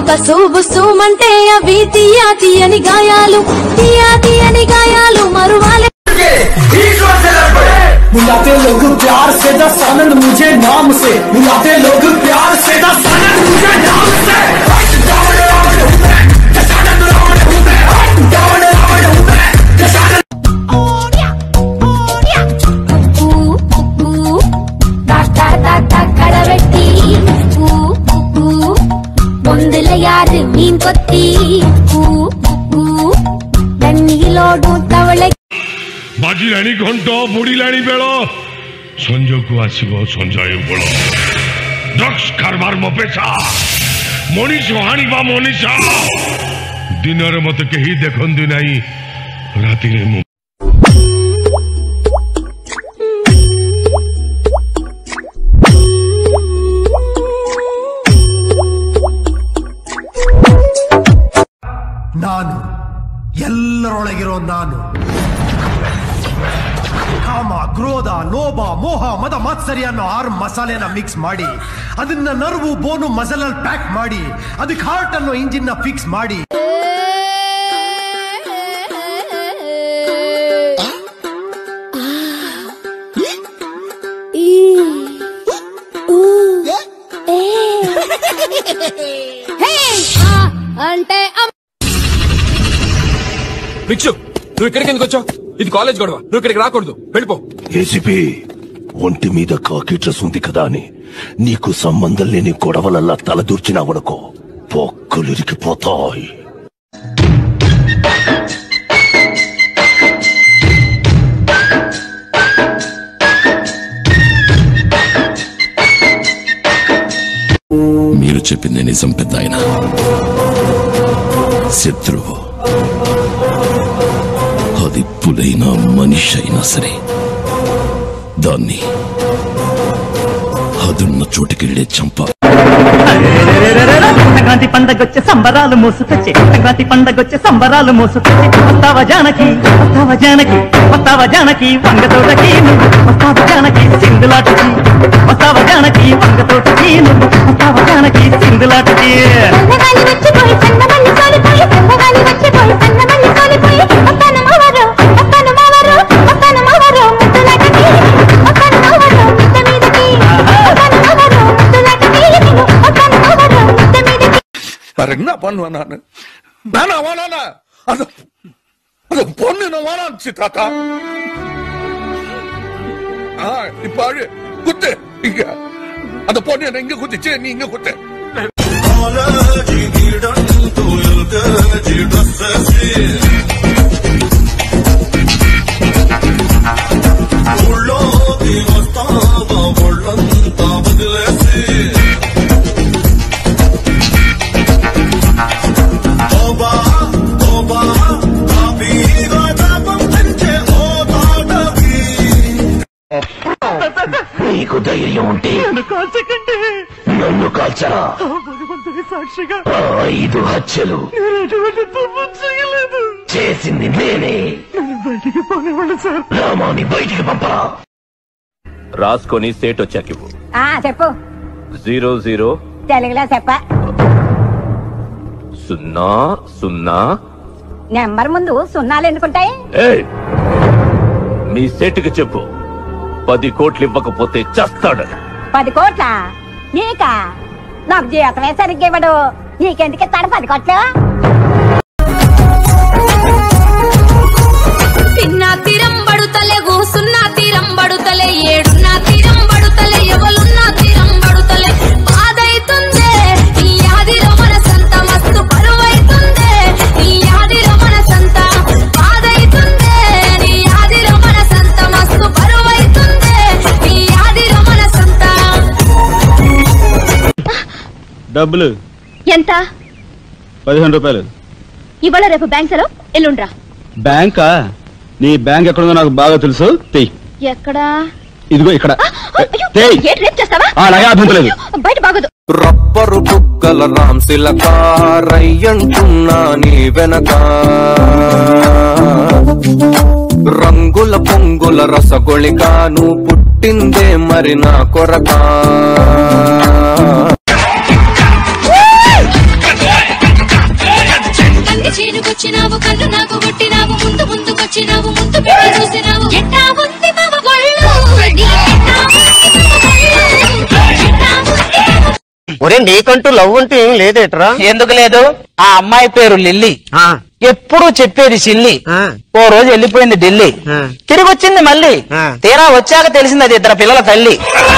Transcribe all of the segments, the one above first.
Bus బుసుమంటే అవి తీయా తీయని గాయాలు తీయా తీయని గాయాలు మరువాలే बुलाते लोग प्यार से दस आनंद मुझे नाम से बुलाते लोग प्यार से दस आनंद मुझे नाम से ఊ, ఊ, டாக் டாக் டாக் டாக் கடவெட்டி ఊ, ఊ, பொந்துல யாரு மீன் கொத்தி ఊ, ఊ, தண்ணியிலோடு தவளை ବାଜିଲାଣି ଘଣ୍ଟ ବୁଡ଼ିଲାଣି ବେଳ ସଞ୍ଜକୁ ଆସିବ ସଞ୍ଜୟ ବଳ ଡ୍ରଗ୍ସ କାରବାର ମୋ ପେଶା ମଣିଷ ହାଣିବା ମଣିଷ ଦିନରେ ମତେ କେହି ଦେଖନ୍ତି ନାହିଁ ରାତିରେ ମୁଁ ನಾನು ಎಲ್ಲರೊಳಗಿರೋ ನಾನು ಕಾಮ ಕ್ರೋಧ ಲೋಭ ಮೋಹ ಮದ ಮಾತ್ಸರ್ಯ ಅನ್ನೋ ಆರು ಮಸಾಲೆನ ಮಿಕ್ಸ್ ಮಾಡಿ ಅದನ್ನ ನರ್ವು ಬೋನು ಮಸಲಲ್ಲಿ ಪ್ಯಾಕ್ ಮಾಡಿ ಅದಕ್ಕೆ ಹಾರ್ಟ್ ಅನ್ನೋ ಇಂಜಿನ್ ನ ಫಿಕ್ಸ್ ಮಾಡಿ అంటే భిక్షు నువ్వు ఇక్కడికి ఎందుకు వచ్చావు ఇది కాలేజ్ గొడవ నువ్వు ఇక్కడికి రాకూడదు వెళ్ళిపో ఏసీపీ ఒంటి మీద కాకి డ్రెస్ ఉంది కదా అని నీకు సంబంధం లేని గొడవలల్లా తలదూర్చినావనుకో పొక్కులిరికిపోతాయి మీరు చెప్పింది నిజం పెద్ద ఆయన శత్రువు అది పులైనా మనిషి అయినా సరే దాన్ని అదున్న చోటుకెళ్ళే చంప సంక్రాంతి పండగొచ్చే సంబరాలు మోసుకొచ్చే సంక్రాంతి పండగొచ్చే సంబరాలు మోసుకొచ్చే వస్తావా జానకి వస్తావా జానకి వస్తావా జానకి వంగ తోటకి నువ్వు వస్తావా జానకి సింధులాటకి వస్తావా జానకి వంగ తోటకి నువ్వు వస్తావా జానకి సింధులాటకి సన్నగాలి వచ్చిపోయి సన్నమల్లి సోలిపోయి సన్నగాలి వచ్చిపోయి సన్నమల్లి సోలిపోయి వస్తాను మావరు వస్తాను మావరు వస్తాను మావరు ముద్దులాటకి వస్తాను మావరు ముద్ద మీదకి వస్తాను మావరు ముద్దులాటకి నేను వస్తాను మావరు ముద్ద మీదకి வேற என்ன பண்ணுவேன் நானு வேணா வேணாண்ணா அது அது பொண்ணு நான் வேணாச்சு தாத்தா ஆ இப்ப அழு குத்து இங்க அந்த பொண்ணு என்ன இங்க குத்துச்சு நீ இங்க குத்து నీకు ధైర్యం ఉంటే కాల్చకండి నన్ను కాల్చరా భగవంతుడి సాక్షిగా ఆ ఐదు హత్యలు నేను ఎటువంటి తప్పు చేయలేదు చేసింది నేనే నన్ను బయటికి పోనివ్వండి సార్ రామాని బయటికి పంపరా రాసుకొని సేట్ వచ్చాకివ్వు ఆ చెప్పు జీరో జీరో తెలుగులో చెప్ప సున్నా సున్నా నెంబర్ ముందు సున్నాలు ఎందుకుంటాయి ఏయ్! మీ సేటుకి చెప్పు పది కోట్లు ఇవ్వకపోతే చస్తాడు పది కోట్ల నీకా నాకు జీవితమే సరిగ్గా ఇవ్వడు నీకెందుకు ఇస్తాడు పది కోట్లు తిన్నా తీరం బడుతలే కూసున్నా తీరం బడుతలే ఏడున్నా తీరం బడుతలే ఎవలున్నా తీరం బడుతలే బాధైతుందే ఈ యాదిలో మనసంత మస్తు పరువైతుందే ఈ యాదిలో మనసంత బాధైతుందే నీ యాదిలో మనసంత మస్తు పరువైతుందే నీ యాదిలో మనసంత డబ్బులు ఎంత పదిహేను రూపాయలు ఇవాళ రేపు బ్యాంక్ సెలవు ఎల్లుండ్రా బ్యాంకా నీ బ్యాంక్ ఎక్కడుందో నాకు బాగా తెలుసు తెయ్ ఎక్కడా ఇదిగో ఇక్కడ అయ్యో, తెయ్ ఏంటి రేపు చేస్తావా ఆ, నాకే అభ్యంతరం లేదు. అయ్యో, బయట బాగోదు రబ్బరు బుక్కల రాంశిలక రయ్యంటున్నా నీ వెనక రంగుల పొంగుల రసగొళిక నువ్వు పుట్టిందే మరి నా కొరక ఒరే నీకంటూ లవ్ అంటూ ఏం లేదేట్రా ఎందుకు లేదు ఆ అమ్మాయి పేరు లిల్లీ ఎప్పుడు చెప్పేది సిల్లి ఓ రోజు వెళ్ళిపోయింది ఢిల్లీ తిరిగి వచ్చింది మళ్ళీ తీరా వచ్చాక తెలిసింది అది ఇద్దరు పిల్లల తల్లి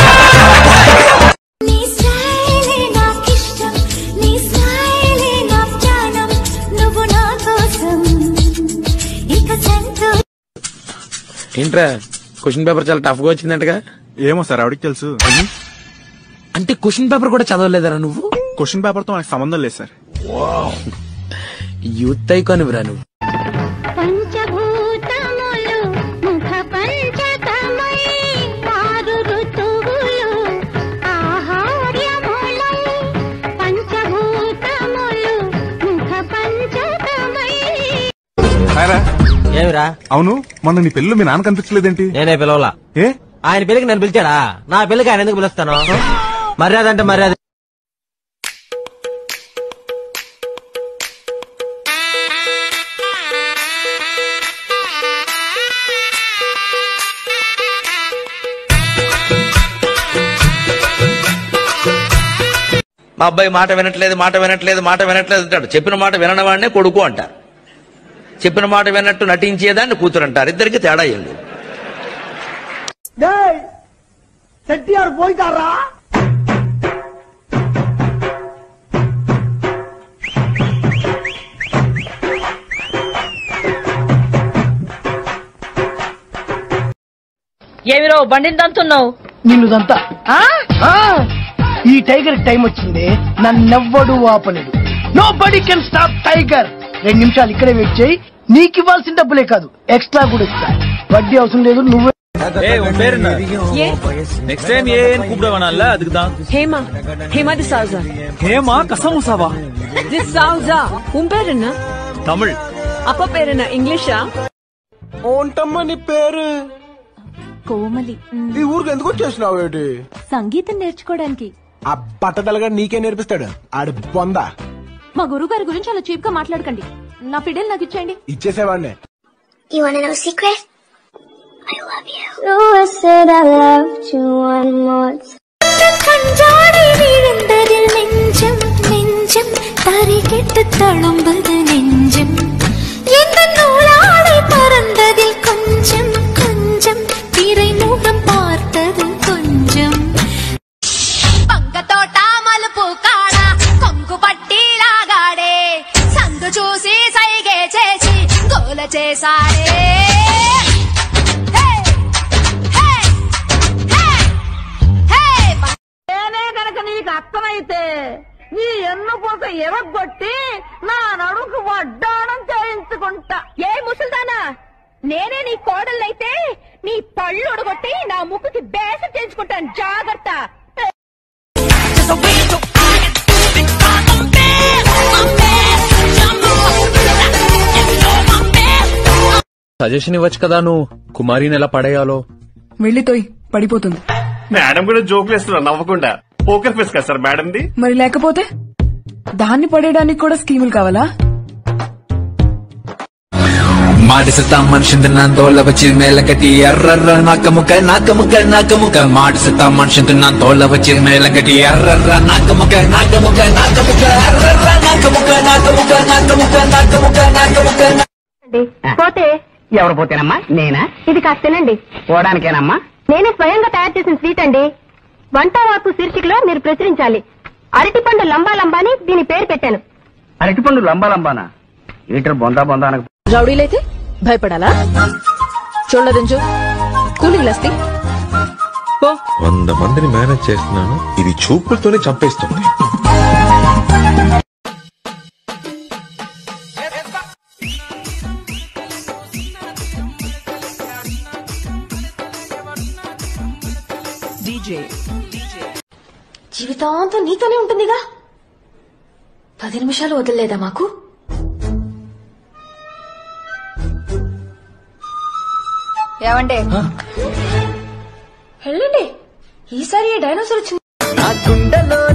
నీ స్టైలే నాకిష్టం నీ స్టైలే నా ప్రాణం నువ్వు నా కోసం ఇక సంతో ఏంట్రా క్వశ్చన్ పేపర్ చాలా టఫ్ గా వచ్చిందంటగా ఏమో సార్ ఆవిడకి తెలుసు అంటే క్వశ్చన్ పేపర్ కూడా చదవలేదరా నువ్వు క్వశ్చన్ పేపర్ తో మనకు సంబంధం లేదు సార్ యూత్ ఐకానివిరా నువ్వు పంచభూతములు ముఖ పంచకమై ఆరు ఋతువులు ఆహార్యములై పంచభూతములు ముఖ పంచకమై ఏమిరా అవును మొన్న నీ పెళ్ళిలో మీ నాన్న కనిపించలేదేంటి నేనే పిలవలా ఏ ఆయన పెళ్లికి నన్ను పిలిచాడా నా పెళ్లికి ఆయన ఎందుకు పిలుస్తాను మర్యాద అంటే మర్యాద మా అబ్బాయి మాట వినట్లేదు మాట వినట్లేదు మాట వినట్లేదు అంటాడు చెప్పిన మాట వినని వాడినే కొడుకు అంటారు చెప్పిన మాట విన్నట్టు నటించేదాన్ని కూతురు అంటారు ఇద్దరికి తేడా ఏం లేదు செட்டியார் போயிட்டாரா ఏమిరో బండిని దంతున్నావు నిన్నుదంతా ఈ టైగర్ టైం వచ్చింది నన్నెవ్వడు ఆపలేడు nobody can stop tiger రెండు నిమిషాలు ఇక్కడే వెయిట్ చేయి నీకు ఇవ్వాల్సిన డబ్బులే కాదు ఎక్స్ట్రా కూడా ఇస్తా வட்டி அவசரம் లేదు నువ్వే நெக்ஸ்ட் டைம் ஏன் கூப்பிடுவானல்ல அதுக்கு தான் ஹேமா ஹேமா தி சால்சா ஹேமா கசமுசாவா தி சால்சா உன் பேர் என்ன தமிழ் அப்பா பேர் என்ன இங்கிலீஷா ఓంటమ్మ నీ పేరు కోమలి ఈ ఊరికి ఎందుకు వచ్చేసినావు ఏంటి సంగీతం నేర్చుకోవడానికి ఆ బట్టతలగా నీకే నేర్పిస్తాడు ఆడి బొంద మా గురువు గారి గురించి అలా చీప్ గా మాట్లాడకండి నా ఫిడెల్ నాకు ఇచ్చేయండి ఇచ్చేసేవాడిని You wanna know a secret? I love you. So I said I loved you one more கஞ்சாடி விழுந்ததில் நெஞ்சம் நெஞ்சம் தரைகெட்டு தழும்புது நெஞ்சம் எந்த நூலாடை பறந்ததில் கொஞ்சம் கொஞ்சம் திரை முகம் பார்த்தது கொஞ்சம் పంగతోట మలుపు కాడ కొంగు పట్టి లాగాడే సందు చూసి సైగే చేసి గోల చేశాడే నేనే కనుక నీకు అర్థమైతే నీ ఎన్ను పూస ఎరగొట్టి నా నడుకు వడ్డాణం చేయించుకుంటా ఏ ముసల్దానా నేనే నీ కోడళ్ళైతే నీ పళ్ళు ఉడగొట్టి నా ముక్కుకి బేస చేయించుకుంటాను జాగ్రత్త సజెషన్ ఇవ్వచ్చు కదా నువ్వు కుమారిని ఎలా పడేయాలో వెళ్ళితోయ్ పడిపోతుంది మేడం కూడా జోకులు వేస్తున్నారు నవ్వకుండా పోకర్ ఫేస్ కదా సార్ మేడంది మరి లేకపోతే దాన్ని పడేయడానికి కూడా స్కీములు కావాలా ಮಾಡಿಸುತ್ತ ಮನುಷ್ಯಂದ ನಾನ್ ತೋಳ ವಚ್ಚಿ ಮೇಲೆ ಕಟ್ಟಿ ಎರ್ರರ್ರ ನಾಕ ಮುಖ ನಾಕ ಮುಖ ನಾಕ ಮುಖ ಮಾಡಿಸುತ್ತ ಮನುಷ್ಯಂದ ನಾನ್ ತೋಳ ವಚ್ಚಿ ಮೇಲೆ ಕಟ್ಟಿ ಎರ್ರರ್ರ ನಾಕ ಮುಖ ನಾಕ ಮುಖ ನಾಕ ಮುಖ ಎರ್ರರ್ರ ನಾಕ ಮುಖ ನಾಕ ಮುಖ ನಾಕ ಮುಖ నాక ముఖ నాక ముఖ పోతే ఎవరు పోతేనమ్మా నేనా ఇది కాస్త తినండి పోవడానికేనమ్మా నేనే స్వయంగా తయారు చేసిన స్వీట్ అండి వంట వార్పు శీర్షికలో మీరు ప్రచురించాలి అరటిపండు లంబా లంబా అని దీని పేరు పెట్టాను అరటిపండు లంబా లంబానా ఈటర్ బొందా బొందా అనక రౌడీలైతే భయపడాలా చూడదించు కూలింగ్ లస్తి పో వంద మందిని మేనేజ్ చేస్తున్నాను ఇది చూపులతోనే చంపేస్తుంది జీవితాంతం నీతోనే ఉంటుందిగా పది నిమిషాలు వదలలేదా మాకు ఏమండే వెళ్ళండి ఈసారి ఏ డైనోసార్ వచ్చింది నా గుండెలో